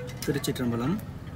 திருச்சிற்றம்பலம்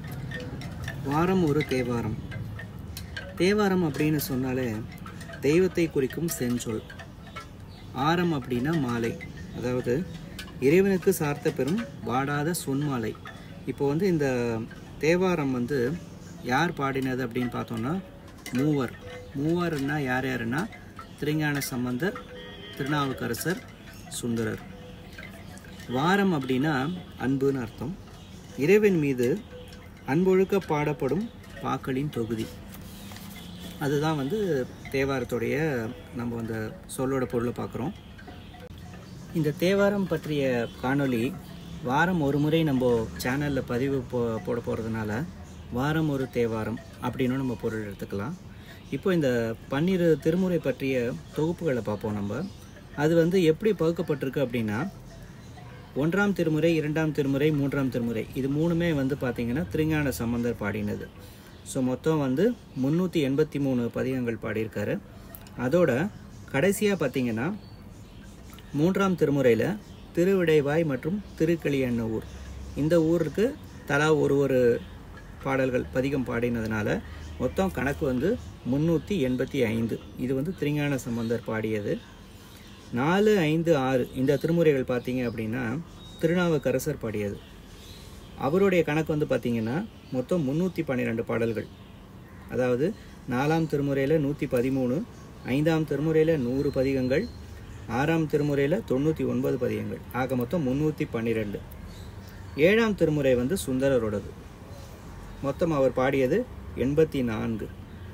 வாரம் ஒரு தேவாரம் தேவாரம் அப்படின்னு சொன்னாலே தெய்வத்தை குறிக்கும் செஞ்சொல் ஆரம் அப்படின்னா மாலை அதாவது இறைவனுக்கு சார்த்த பெறும் வாடாத சொன்மாலை இப்போ வந்து இந்த தேவாரம் வந்து யார் பாடினது அப்படின்னு பார்த்தோம்னா மூவர் மூவர்னா யார் யாருன்னா திருஞான சம்பந்தர் திருநாவுக்கரசர் சுந்தரர் வாரம் அப்படின்னா அன்புன்னு அர்த்தம் இறைவன் மீது அன்பொழுக்க பாடப்படும் பாக்களின் தொகுதி அதுதான் வந்து தேவாரத்துடைய நம்ம அந்த சொல்லோட பொருளை பார்க்குறோம் இந்த தேவாரம் பற்றிய காணொளி வாரம் ஒரு முறை நம்ம சேனலில் பதிவு போ போட போகிறதுனால வாரம் ஒரு தேவாரம் அப்படின்னு நம்ம பொருள் எடுத்துக்கலாம் இப்போ இந்த பன்னிரு திருமுறை பற்றிய தொகுப்புகளை பார்ப்போம் நம்ம அது வந்து எப்படி பகுக்கப்பட்டிருக்கு அப்படின்னா ஒன்றாம் திருமுறை இரண்டாம் திருமுறை மூன்றாம் திருமுறை இது மூணுமே வந்து பார்த்திங்கன்னா திருஞான சம்பந்தர் பாடினது ஸோ மொத்தம் வந்து முந்நூற்றி எண்பத்தி மூணு பதிகங்கள் பாடியிருக்காரு அதோட கடைசியாக பார்த்தீங்கன்னா மூன்றாம் திருமுறையில் திருவிடைவாய் மற்றும் திருக்களியண்ண ஊர் இந்த ஊருக்கு தலா ஒரு ஒரு பாடல்கள் பதிகம் பாடினதுனால மொத்தம் கணக்கு வந்து முந்நூற்றி எண்பத்தி ஐந்து இது வந்து திருஞான சம்பந்தர் பாடியது நாலு ஐந்து ஆறு இந்த திருமுறைகள் பார்த்தீங்க அப்படின்னா திருநாவுக்கரசர் பாடியது அவருடைய கணக்கு வந்து பார்த்தீங்கன்னா மொத்தம் முந்நூற்றி பன்னிரெண்டு பாடல்கள் அதாவது நாலாம் திருமுறையில் நூற்றி பதிமூணு ஐந்தாம் திருமுறையில் நூறு பதிகங்கள் ஆறாம் திருமுறையில் தொண்ணூற்றி ஒன்பது பதிகங்கள் ஆக மொத்தம் முந்நூற்றி பன்னிரெண்டு ஏழாம் திருமுறை வந்து சுந்தரரோடது மொத்தம் அவர் பாடியது எண்பத்தி நான்கு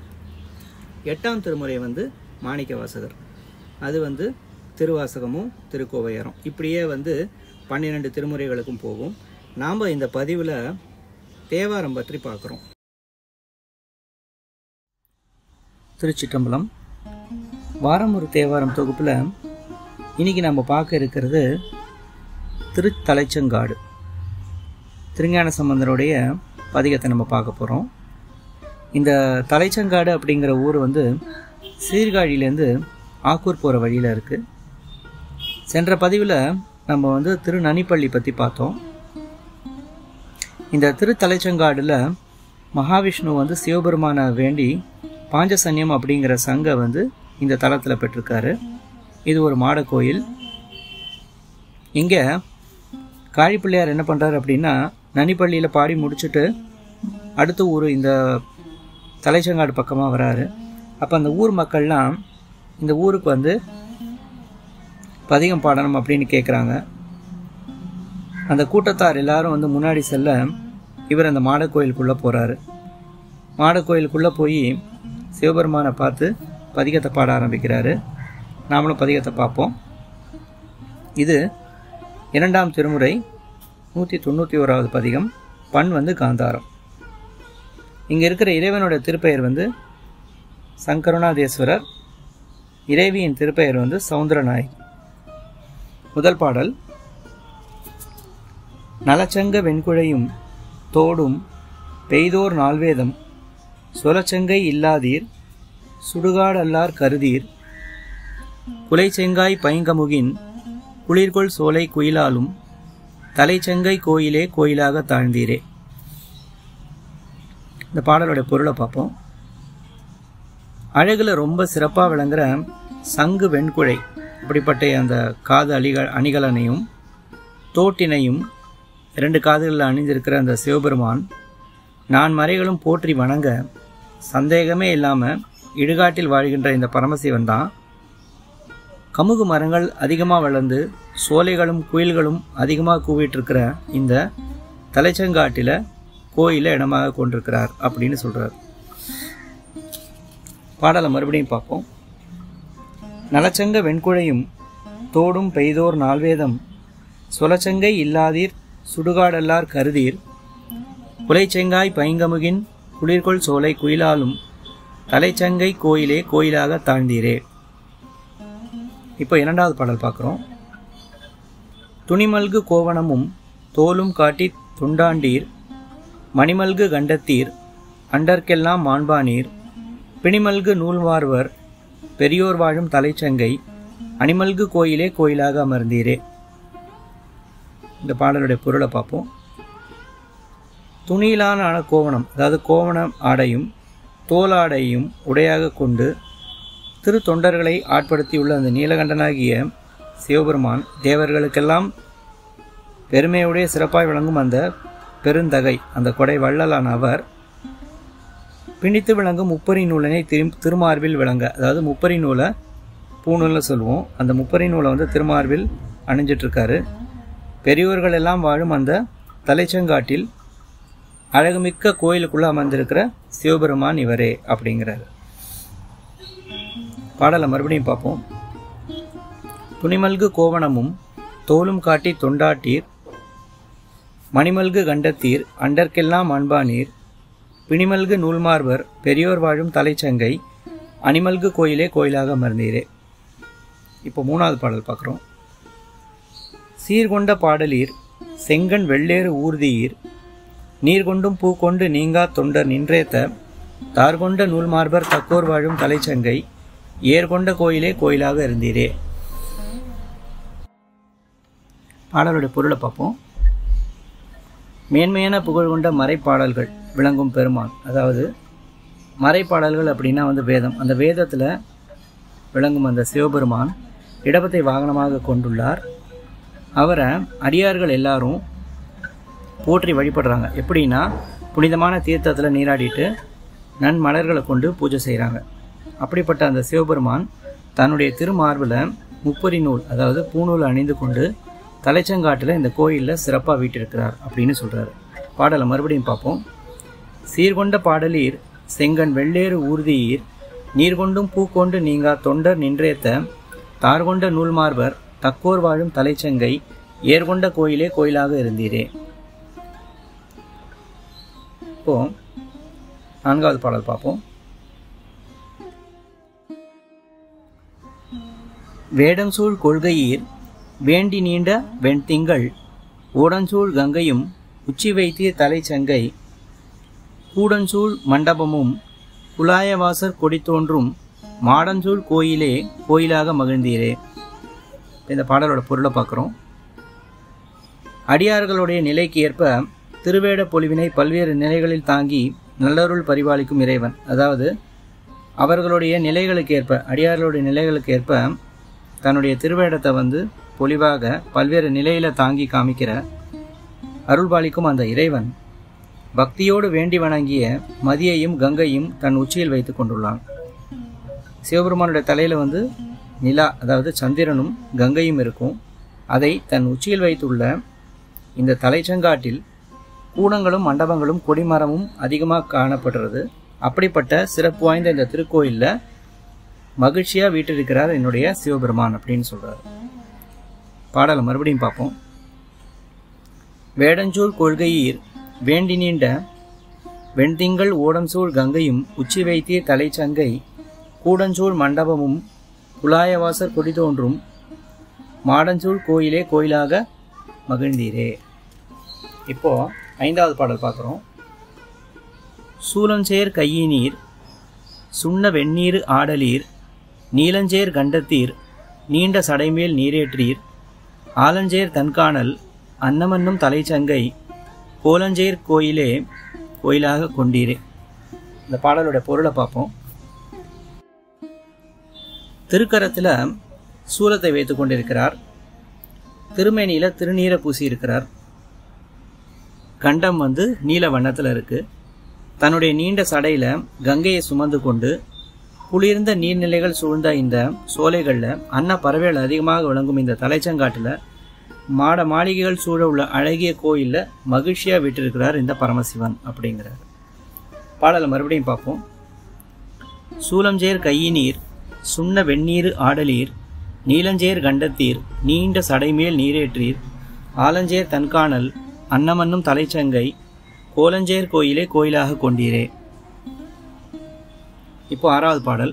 எட்டாம் திருமுறை வந்து மாணிக்க வாசகர் அது வந்து திருவாசகமும் திருக்கோவையாரம் இப்படியே வந்து பன்னிரெண்டு திருமுறைகளுக்கும் போகும் நாம் இந்த பதிவில் தேவாரம் பற்றி பார்க்குறோம் திருச்சிற்றம்பலம் வாரம் ஒரு தேவாரம் தொகுப்பில் இன்னைக்கு நம்ம பார்க்க இருக்கிறது திருத்தலைச்சங்காடு திருஞான சம்பந்தருடைய பதிகத்தை நம்ம பார்க்க போகிறோம் இந்த தலைச்சங்காடு அப்படிங்கிற ஊர் வந்து சீர்காழியிலேருந்து ஆக்கூர் போகிற வழியில் இருக்குது சென்ற பதிவில் நம்ம வந்து திரு நனிப்பள்ளி பற்றி பார்த்தோம் இந்த திருத்தலைச்சங்காடில் மகாவிஷ்ணு வந்து சிவபெருமானை வேண்டி பாஞ்சசன்யம் அப்படிங்கிற சங்கை வந்து இந்த தலத்தில் பெற்றிருக்காரு இது ஒரு மாட கோயில் இங்கே காழிப்பிள்ளையார் என்ன பண்ணுறாரு அப்படின்னா நனிப்பள்ளியில் பாடி முடிச்சுட்டு அடுத்த ஊர் இந்த தலைச்சங்காடு பக்கமாக வராரு அப்போ அந்த ஊர் மக்கள்லாம் இந்த ஊருக்கு வந்து பதிகம் பாடணும் அப்படின்னு கேட்குறாங்க அந்த கூட்டத்தார் எல்லாரும் வந்து முன்னாடி செல்ல இவர் அந்த மாட கோயிலுக்குள்ளே போகிறாரு மாட கோயிலுக்குள்ளே போய் சிவபெருமானை பார்த்து பதிகத்தை பாட ஆரம்பிக்கிறாரு நாமளும் பதிகத்தை பார்ப்போம் இது இரண்டாம் திருமுறை நூற்றி தொண்ணூற்றி ஓராவது பதிகம் பண் வந்து காந்தாரம் இங்கே இருக்கிற இறைவனோட திருப்பெயர் வந்து சங்கருணாதேஸ்வரர் இறைவியின் திருப்பெயர் வந்து சவுந்தரநாயகி முதல் பாடல் நலச்சங்க வெண்குழையும் தோடும் பெய்தோர் நால்வேதம் சொலச்சங்கை இல்லாதீர் சுடுகாடல்லார் கருதீர் குலைச்செங்காய் பைங்கமுகின் குளிர்கொள் சோலை குயிலாலும் தலைச்செங்கை கோயிலே கோயிலாக தாழ்ந்தீரே இந்த பாடலோட பொருளை பார்ப்போம் அழகில் ரொம்ப சிறப்பாக விளங்குற சங்கு வெண்குழை அப்படிப்பட்ட அந்த காது அணிக அணிகலனையும் தோட்டினையும் இரண்டு காதுகளில் அணிந்திருக்கிற அந்த சிவபெருமான் நான் மறைகளும் போற்றி வணங்க சந்தேகமே இல்லாமல் இடுகாட்டில் வாழ்கின்ற இந்த பரமசிவன் தான் கமுகு மரங்கள் அதிகமாக வளர்ந்து சோலைகளும் குயில்களும் அதிகமாக கூவிட்டுருக்கிற இந்த தலைச்சங்காட்டில் கோயிலை இடமாக கொண்டிருக்கிறார் அப்படின்னு சொல்கிறார் பாடலை மறுபடியும் பார்ப்போம் நலச்சங்க வெண்குழையும் தோடும் பெய்தோர் நால்வேதம் சொலச்சங்கை இல்லாதீர் சுடுகாடல்லார் கருதீர் குலைச்செங்காய் பைங்கமுகின் குளிர்கொள் சோலை குயிலாலும் தலைச்சங்கை கோயிலே கோயிலாக தாழ்ந்தீரே இப்போ இரண்டாவது பாடல் பார்க்குறோம் துணிமல்கு கோவணமும் தோலும் காட்டி துண்டாண்டீர் மணிமல்கு கண்டத்தீர் அண்டர்க்கெல்லாம் மாண்பானீர் பிணிமல்கு நூல்வார்வர் பெரியோர் வாழும் தலைச்சங்கை அணிமல்கு கோயிலே கோயிலாக அமர்ந்தீரே இந்த பாடலுடைய பொருளை பார்ப்போம் துணியிலான கோவணம் அதாவது கோவணம் ஆடையும் தோலாடையும் உடையாக கொண்டு திரு தொண்டர்களை ஆட்படுத்தியுள்ள அந்த நீலகண்டனாகிய சிவபெருமான் தேவர்களுக்கெல்லாம் பெருமையுடைய சிறப்பாய் விளங்கும் அந்த பெருந்தகை அந்த கொடை வள்ளலான அவர் பிணித்து விளங்கும் முப்பரி நூலினை திரு திருமார்பில் விளங்க அதாவது முப்பரி நூலை பூநூல்னு சொல்லுவோம் அந்த முப்பரி நூலை வந்து திருமார்பில் அணிஞ்சிட்ருக்காரு பெரியோர்கள் எல்லாம் வாழும் அந்த தலைச்சங்காட்டில் அழகுமிக்க கோயிலுக்குள்ளே அமர்ந்திருக்கிற சிவபெருமான் இவரே அப்படிங்கிறாரு பாடலை மறுபடியும் பார்ப்போம் துணிமல்கு கோவணமும் தோலும் காட்டி தொண்டாட்டீர் மணிமல்கு கண்டத்தீர் அண்டர்க்கெல்லாம் அன்பானீர் பிணிமல்கு நூல்மார்வர் பெரியோர் வாழும் தலைச்சங்கை அணிமல்கு கோயிலே கோயிலாக அமர்ந்தீரே இப்போ மூணாவது பாடல் பார்க்குறோம் சீர்கொண்ட பாடலீர் செங்கன் வெள்ளேறு ஊர்தியீர் நீர் கொண்டும் பூ கொண்டு நீங்கா தொண்டர் நின்றேத்த தார்கொண்ட நூல்மார்பர் தக்கோர் வாழும் தலைச்சங்கை ஏர்கொண்ட கோயிலே கோயிலாக இருந்தீரே பாடலுடைய பொருளை பார்ப்போம் மேன்மையான புகழ் கொண்ட மறைப்பாடல்கள் விளங்கும் பெருமான் அதாவது மறைப்பாடல்கள் அப்படின்னா வந்து வேதம் அந்த வேதத்தில் விளங்கும் அந்த சிவபெருமான் இடபத்தை வாகனமாக கொண்டுள்ளார் அவரை அடியார்கள் எல்லாரும் போற்றி வழிபடுறாங்க எப்படின்னா புனிதமான தீர்த்தத்தில் நீராடிட்டு நன்மலர்களை கொண்டு பூஜை செய்கிறாங்க அப்படிப்பட்ட அந்த சிவபெருமான் தன்னுடைய திருமார்பில் முப்பரி நூல் அதாவது பூநூல் அணிந்து கொண்டு தலைச்சங்காட்டில் இந்த கோயிலில் சிறப்பாக வீட்டிருக்கிறார் அப்படின்னு சொல்கிறாரு பாடலை மறுபடியும் பார்ப்போம் சீர்கொண்ட பாடலீர் செங்கன் வெள்ளேறு ஊர்தியீர் நீர்கொண்டும் பூக்கொண்டு நீங்கா தொண்டர் நின்றேத்த தார்கொண்ட நூல்மார்பர் தக்கோர் வாழும் தலைச்சங்கை ஏர்கொண்ட கோயிலே கோயிலாக இருந்தீரே இப்போ நான்காவது பாடல் பார்ப்போம் வேடம்சூழ் கொள்கையீர் வேண்டி நீண்ட வெண்திங்கள் ஓடஞ்சூழ் கங்கையும் உச்சி வைத்திய தலைச்சங்கை கூடஞ்சூழ் மண்டபமும் குலாயவாசர் கொடி தோன்றும் மாடஞ்சூழ் கோயிலே கோயிலாக மகிழ்ந்தீரே இந்த பாடலோட பொருளை பார்க்குறோம் அடியார்களுடைய நிலைக்கு ஏற்ப திருவேட பொலிவினை பல்வேறு நிலைகளில் தாங்கி நல்லருள் பரிபாலிக்கும் இறைவன் அதாவது அவர்களுடைய நிலைகளுக்கு ஏற்ப அடியார்களுடைய நிலைகளுக்கு ஏற்ப தன்னுடைய திருவேடத்தை வந்து பொலிவாக பல்வேறு நிலையில தாங்கி காமிக்கிற அருள்பாலிக்கும் அந்த இறைவன் பக்தியோடு வேண்டி வணங்கிய மதியையும் கங்கையும் தன் உச்சியில் வைத்து கொண்டுள்ளான் சிவபெருமானுடைய தலையில வந்து நிலா அதாவது சந்திரனும் கங்கையும் இருக்கும் அதை தன் உச்சியில் வைத்துள்ள இந்த தலைச்சங்காட்டில் கூடங்களும் மண்டபங்களும் கொடிமரமும் அதிகமாக காணப்படுறது அப்படிப்பட்ட சிறப்பு வாய்ந்த இந்த திருக்கோயிலில் மகிழ்ச்சியாக வீட்டிருக்கிறார் என்னுடைய சிவபெருமான் அப்படின்னு சொல்கிறார் பாடலை மறுபடியும் பார்ப்போம் வேடஞ்சூழ் கொள்கையீர் வேண்டி நீண்ட வெண்திங்கள் ஓடம்சூழ் கங்கையும் உச்சி வைத்திய தலைச்சங்கை கூடஞ்சூழ் மண்டபமும் குலாயவாசர் கொடி தோன்றும் மாடஞ்சூழ் கோயிலே கோயிலாக மகிழ்ந்தீரே இப்போ ஐந்தாவது பாடல் பார்க்குறோம் சூலஞ்சேர் கையினீர் சுண்ண வெந்நீர் ஆடலீர் நீலஞ்சேர் கண்டத்தீர் நீண்ட சடைமேல் நீரேற்றீர் ஆலஞ்சேர் தன்காணல் அன்னமன்னும் தலைச்சங்கை கோலஞ்சேர் கோயிலே கோயிலாக கொண்டீரே இந்த பாடலோட பொருளை பார்ப்போம் திருக்கரத்தில் சூலத்தை வைத்து கொண்டிருக்கிறார் திருமேனியில் திருநீரை பூசி இருக்கிறார் கண்டம் வந்து நீல வண்ணத்தில் இருக்கு தன்னுடைய நீண்ட சடையில கங்கையை சுமந்து கொண்டு குளிர்ந்த நீர்நிலைகள் சூழ்ந்த இந்த சோலைகளில் அன்ன பறவைகள் அதிகமாக விளங்கும் இந்த தலைச்சங்காட்டில் மாட மாளிகைகள் சூழ உள்ள அழகிய கோயிலில் மகிழ்ச்சியாக விட்டிருக்கிறார் இந்த பரமசிவன் அப்படிங்கிறார் பாடலை மறுபடியும் பார்ப்போம் சூலஞ்சேர் கையினீர் சுண்ண வெந்நீர் ஆடலீர் நீலஞ்சேர் கண்டத்தீர் நீண்ட சடைமேல் நீரேற்றீர் ஆலஞ்சேர் தன்காணல் அன்னமன்னும் தலைச்சங்கை கோலஞ்சேர் கோயிலே கோயிலாக கொண்டீரே இப்போ ஆறாவது பாடல்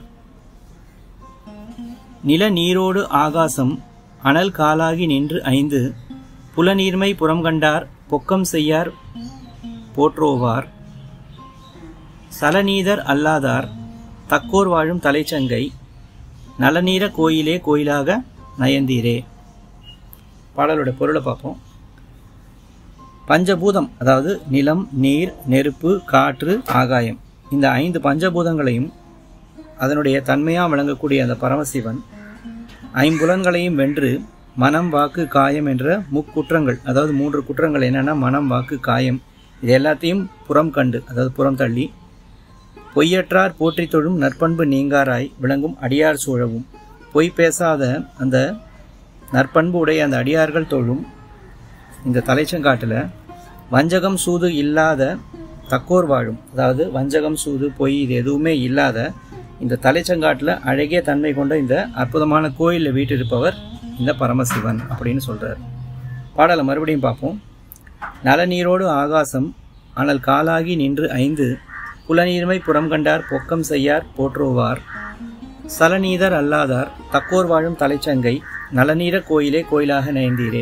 நில நீரோடு ஆகாசம் அனல் காலாகி நின்று ஐந்து புலநீர்மை புறம் கண்டார் பொக்கம் செய்யார் போற்றோவார் சலநீதர் அல்லாதார் தக்கோர் வாழும் தலைச்சங்கை நலநீர கோயிலே கோயிலாக நயந்தீரே பாடலோட பொருளை பார்ப்போம் பஞ்சபூதம் அதாவது நிலம் நீர் நெருப்பு காற்று ஆகாயம் இந்த ஐந்து பஞ்சபூதங்களையும் அதனுடைய தன்மையாக விளங்கக்கூடிய அந்த பரமசிவன் ஐம்புலன்களையும் வென்று மனம் வாக்கு காயம் என்ற முக்குற்றங்கள் அதாவது மூன்று குற்றங்கள் என்னென்னா மனம் வாக்கு காயம் இது எல்லாத்தையும் புறம் கண்டு அதாவது புறம் தள்ளி பொய்யற்றார் போற்றி தொழும் நற்பண்பு நீங்காராய் விளங்கும் அடியார் சூழவும் பொய் பேசாத அந்த நற்பண்பு உடைய அந்த அடியார்கள் தொழும் இந்த தலைச்சங்காட்டில் வஞ்சகம் சூது இல்லாத தக்கோர் வாழும் அதாவது வஞ்சகம் சூது பொய் இது எதுவுமே இல்லாத இந்த தலைச்சங்காட்டில் அழகிய தன்மை கொண்ட இந்த அற்புதமான கோயிலில் வீட்டிருப்பவர் இந்த பரமசிவன் அப்படின்னு சொல்கிறார் பாடலை மறுபடியும் பார்ப்போம் நலநீரோடு ஆகாசம் ஆனால் காலாகி நின்று ஐந்து புலநீர்மை புறம் கண்டார் பொக்கம் செய்யார் போற்றுவார் சலநீதர் அல்லாதார் தக்கோர் வாழும் தலைச்சங்கை நலநீர கோயிலே கோயிலாக நயந்தீரே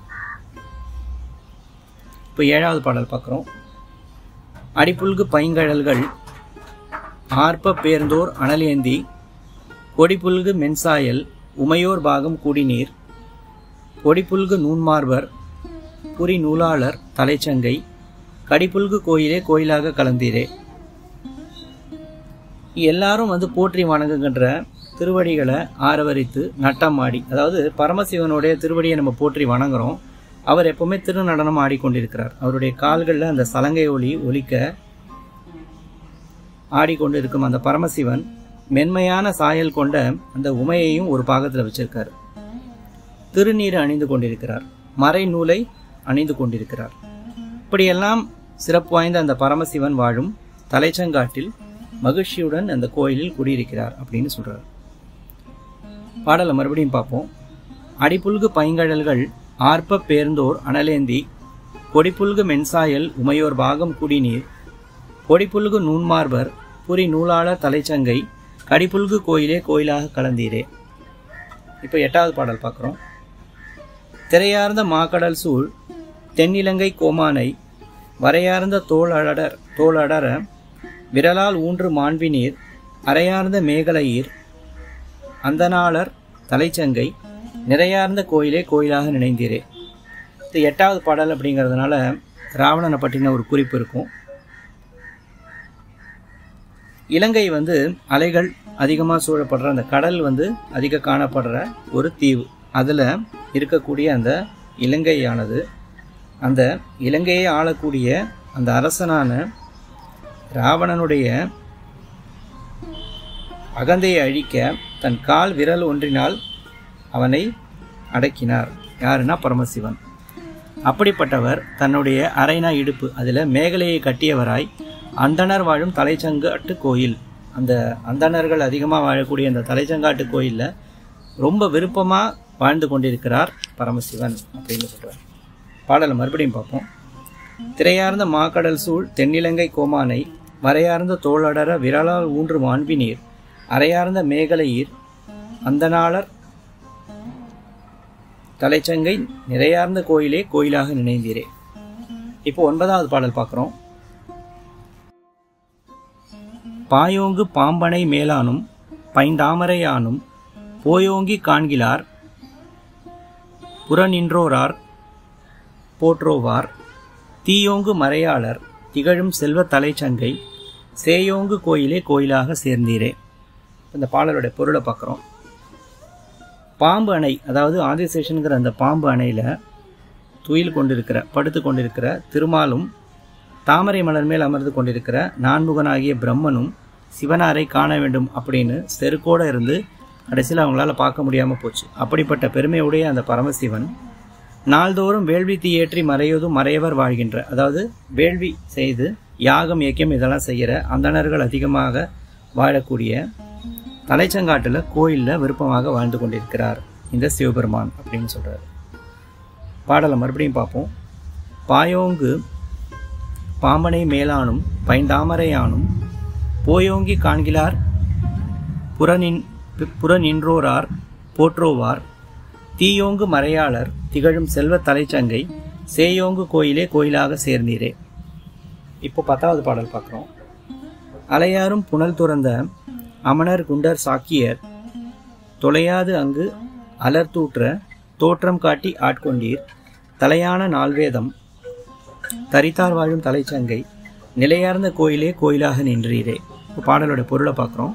இப்போ ஏழாவது பாடல் பார்க்குறோம் அடிப்புல்கு பைங்கழல்கள் ஆர்ப்ப பேர்ந்தோர் அனலேந்தி கொடிப்புல்கு மென்சாயல் உமையோர் பாகம் குடிநீர் பொடிப்புல்கு நூன்மார்பர் புரி நூலாளர் தலைச்சங்கை கடிப்புல்கு கோயிலே கோயிலாக கலந்தீரே எல்லாரும் வந்து போற்றி வணங்குகின்ற திருவடிகளை ஆரவரித்து நட்டம் ஆடி அதாவது பரமசிவனுடைய திருவடியை நம்ம போற்றி வணங்குறோம் அவர் எப்பவுமே திருநடனம் ஆடிக்கொண்டிருக்கிறார் அவருடைய கால்களில் அந்த சலங்கை ஒளி ஒலிக்க ஆடிக்கொண்டு இருக்கும் அந்த பரமசிவன் மென்மையான சாயல் கொண்ட அந்த உமையையும் ஒரு பாகத்தில் வச்சிருக்கார் திருநீர் அணிந்து கொண்டிருக்கிறார் மறை நூலை அணிந்து கொண்டிருக்கிறார் இப்படியெல்லாம் சிறப்பு வாய்ந்த அந்த பரமசிவன் வாழும் தலைச்சங்காட்டில் மகிழ்ச்சியுடன் அந்த கோயிலில் குடியிருக்கிறார் அப்படின்னு சொல்றார் பாடலை மறுபடியும் பார்ப்போம் அடிப்புல்கு பைங்கழல்கள் ஆர்ப்ப பேர்ந்தோர் அனலேந்தி கொடிப்புல்கு மென்சாயல் உமையோர் பாகம் குடிநீர் கொடிப்புல்கு நூன்மார்பர் புரி நூலாளர் தலைச்சங்கை கடிப்புல்கு கோயிலே கோயிலாக கலந்தீரே இப்போ எட்டாவது பாடல் பார்க்குறோம் திரையார்ந்த மாக்கடல் சூழ் தென்னிலங்கை கோமானை வரையார்ந்த தோளடர் தோளடர விரலால் ஊன்று மாண்பினீர் அரையார்ந்த மேகலையீர் அந்தனாளர் தலைச்சங்கை நிறையார்ந்த கோயிலே கோயிலாக நினைந்தீரே இது எட்டாவது பாடல் அப்படிங்கிறதுனால ராவணனை பற்றின ஒரு குறிப்பு இருக்கும் இலங்கை வந்து அலைகள் அதிகமாக சூழப்படுற அந்த கடல் வந்து அதிக காணப்படுற ஒரு தீவு அதில் இருக்கக்கூடிய அந்த இலங்கையானது அந்த இலங்கையை ஆளக்கூடிய அந்த அரசனான ராவணனுடைய அகந்தையை அழிக்க தன் கால் விரல் ஒன்றினால் அவனை அடக்கினார் யாருன்னா பரமசிவன் அப்படிப்பட்டவர் தன்னுடைய அரைனா இடுப்பு அதில் மேகலையை கட்டியவராய் அந்தணர் வாழும் தலைச்சங்காட்டு கோயில் அந்த அந்தணர்கள் அதிகமாக வாழக்கூடிய அந்த தலைச்சங்காட்டு கோயிலில் ரொம்ப விருப்பமாக வாழ்ந்து கொண்டிருக்கிறார் பரமசிவன் அப்படின்னு சொல்கிறார் பாடலை மறுபடியும் பார்ப்போம் திரையார்ந்த மாக்கடல் சூழ் தென்னிலங்கை கோமானை வரையார்ந்த தோளடர விரலால் ஊன்று மாண்பினீர் அரையார்ந்த மேகலையீர் அந்தனாளர் தலைச்சங்கை நிறையார்ந்த கோயிலே கோயிலாக நினைந்தீரே இப்போ ஒன்பதாவது பாடல் பார்க்குறோம் பாயோங்கு பாம்பனை மேலானும் பைந்தாமரையானும் போயோங்கி காண்கிலார் புறநின்றோரார் போற்றோவார் தீயோங்கு மறையாளர் திகழும் செல்வ தலைச்சங்கை சேயோங்கு கோயிலே கோயிலாக சேர்ந்தீரே இந்த பாடலோட பொருளை பார்க்குறோம் பாம்பு அணை அதாவது ஆதிசேஷனுங்கிற அந்த பாம்பு அணையில் துயில் கொண்டிருக்கிற படுத்து கொண்டிருக்கிற திருமாலும் தாமரை மலர் மேல் அமர்ந்து கொண்டிருக்கிற நான்முகனாகிய பிரம்மனும் சிவனாரை காண வேண்டும் அப்படின்னு செருக்கோடு இருந்து கடைசியில் அவங்களால பார்க்க முடியாமல் போச்சு அப்படிப்பட்ட பெருமையுடைய அந்த பரமசிவன் நாள்தோறும் வேள்வி தீயேற்றி மறையதும் மறையவர் வாழ்கின்ற அதாவது வேள்வி செய்து யாகம் இயக்கியம் இதெல்லாம் செய்கிற அந்தணர்கள் அதிகமாக வாழக்கூடிய தலைச்சங்காட்டில் கோயிலில் விருப்பமாக வாழ்ந்து கொண்டிருக்கிறார் இந்த சிவபெருமான் அப்படின்னு சொல்கிறார் பாடலை மறுபடியும் பார்ப்போம் பாயோங்கு பாம்பனை மேலானும் பைந்தாமரையானும் போயோங்கி காண்கிலார் புறநின் புறநின்றோரார் போற்றோவார் தீயோங்கு மறையாளர் திகழும் செல்வ தலைச்சங்கை சேயோங்கு கோயிலே கோயிலாக சேர்ந்தீரே இப்போ பத்தாவது பாடல் பார்க்குறோம் அலையாரும் புனல் துறந்த அமணர் குண்டர் சாக்கியர் தொலையாது அங்கு அலர்தூற்ற தோற்றம் காட்டி ஆட்கொண்டீர் தலையான நால்வேதம் தரித்தார் வாழும் தலைச்சங்கை நிலையார்ந்த கோயிலே கோயிலாக நின்றீரே இப்ப பாடலோட பொருளை பார்க்குறோம்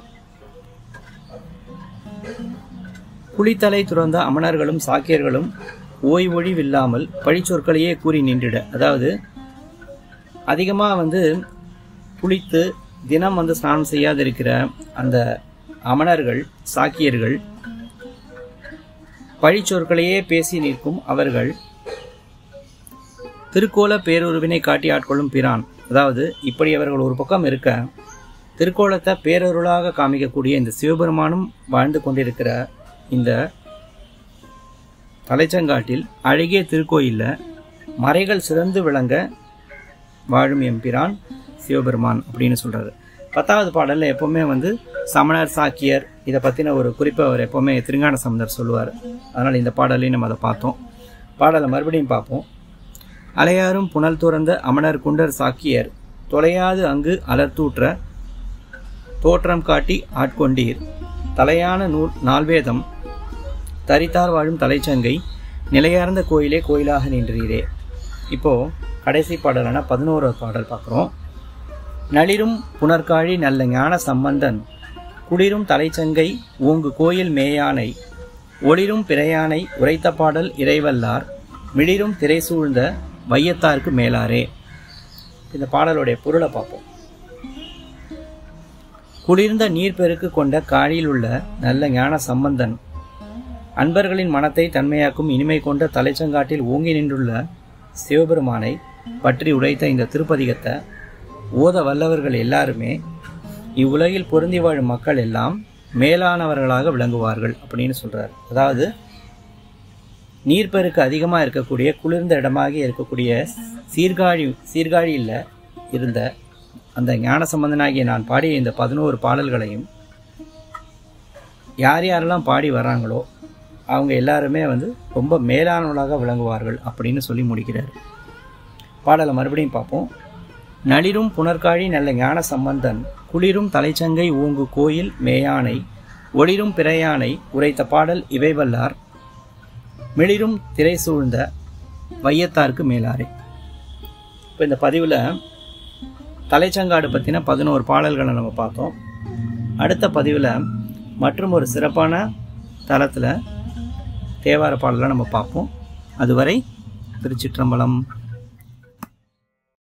புலித்தலை துறந்த அமணர்களும் சாக்கியர்களும் ஓய்வொழிவில்லாமல் பழிச்சொற்களையே கூறி நின்றிட அதாவது அதிகமாக வந்து குளித்து தினம் வந்து ஸ்நானம் செய்யாதிருக்கிற அந்த அமணர்கள் சாக்கியர்கள் பழிச்சொற்களையே பேசி நிற்கும் அவர்கள் திருக்கோல பேருருவினை காட்டி ஆட்கொள்ளும் பிரான் அதாவது இப்படி அவர்கள் ஒரு பக்கம் இருக்க திருக்கோலத்தை பேரருளாக காமிக்கக்கூடிய இந்த சிவபெருமானும் வாழ்ந்து கொண்டிருக்கிற இந்த தலைச்சங்காட்டில் அழகிய திருக்கோயிலில் மறைகள் சிறந்து விளங்க வாழும் எம்பிரான் சிவபெருமான் அப்படின்னு சொல்றாரு பத்தாவது பாடல்ல எப்பவுமே வந்து சமணர் சாக்கியர் இதை பத்தின ஒரு குறிப்பை அவர் எப்பவுமே திருஞான சம்பந்தர் சொல்லுவார் அதனால இந்த பாடலையும் நம்ம அதை பார்த்தோம் பாடலை மறுபடியும் பார்ப்போம் அலையாரும் புனல் துறந்த அமணர் குண்டர் சாக்கியர் தொலையாது அங்கு அலர்த்தூற்ற தோற்றம் காட்டி ஆட்கொண்டீர் தலையான நூல் நால்வேதம் தரித்தார் வாழும் தலைச்சங்கை நிலையார்ந்த கோயிலே கோயிலாக நின்றீரே இப்போ கடைசி பாடலான பதினோரு பாடல் பார்க்குறோம் நளிரும் புனர்காழி நல்ல ஞான சம்பந்தன் குளிரும் தலைச்சங்கை ஓங்கு கோயில் மேயானை ஒளிரும் பிறையானை உரைத்த பாடல் இறைவல்லார் மிளிரும் திரை சூழ்ந்த வையத்தார்க்கு மேலாரே இந்த பாடலுடைய பொருளை பார்ப்போம் குளிர்ந்த நீர்ப்பெருக்கு கொண்ட காழியில் உள்ள நல்ல ஞான சம்பந்தன் அன்பர்களின் மனத்தை தன்மையாக்கும் இனிமை கொண்ட தலைச்சங்காட்டில் ஓங்கி நின்றுள்ள சிவபெருமானை பற்றி உரைத்த இந்த திருப்பதிகத்தை ஓத வல்லவர்கள் எல்லாருமே இவ்வுலகில் பொருந்தி வாழும் மக்கள் எல்லாம் மேலானவர்களாக விளங்குவார்கள் அப்படின்னு சொல்றார் அதாவது நீர்ப்பெருக்கு அதிகமாக இருக்கக்கூடிய குளிர்ந்த இடமாக இருக்கக்கூடிய சீர்காழி சீர்காழியில் இருந்த அந்த ஞான சம்பந்தனாகிய நான் பாடிய இந்த பதினோரு பாடல்களையும் யார் யாரெல்லாம் பாடி வர்றாங்களோ அவங்க எல்லாருமே வந்து ரொம்ப மேலானவர்களாக விளங்குவார்கள் அப்படின்னு சொல்லி முடிக்கிறார் பாடலை மறுபடியும் பார்ப்போம் நளிரும் புனர்காழி நல்ல ஞான சம்பந்தன் குளிரும் தலைச்சங்கை ஊங்கு கோயில் மேயானை ஒளிரும் பிறையானை உரைத்த பாடல் இவை வல்லார் மிளிரும் திரை சூழ்ந்த வையத்தாருக்கு மேலாரே இப்போ இந்த பதிவில் தலைச்சங்காடு பற்றின பதினோரு பாடல்களை நம்ம பார்த்தோம் அடுத்த பதிவில் மற்றும் ஒரு சிறப்பான தளத்தில் தேவார பாடலை நம்ம பார்ப்போம் அதுவரை திருச்சிற்றம்பலம்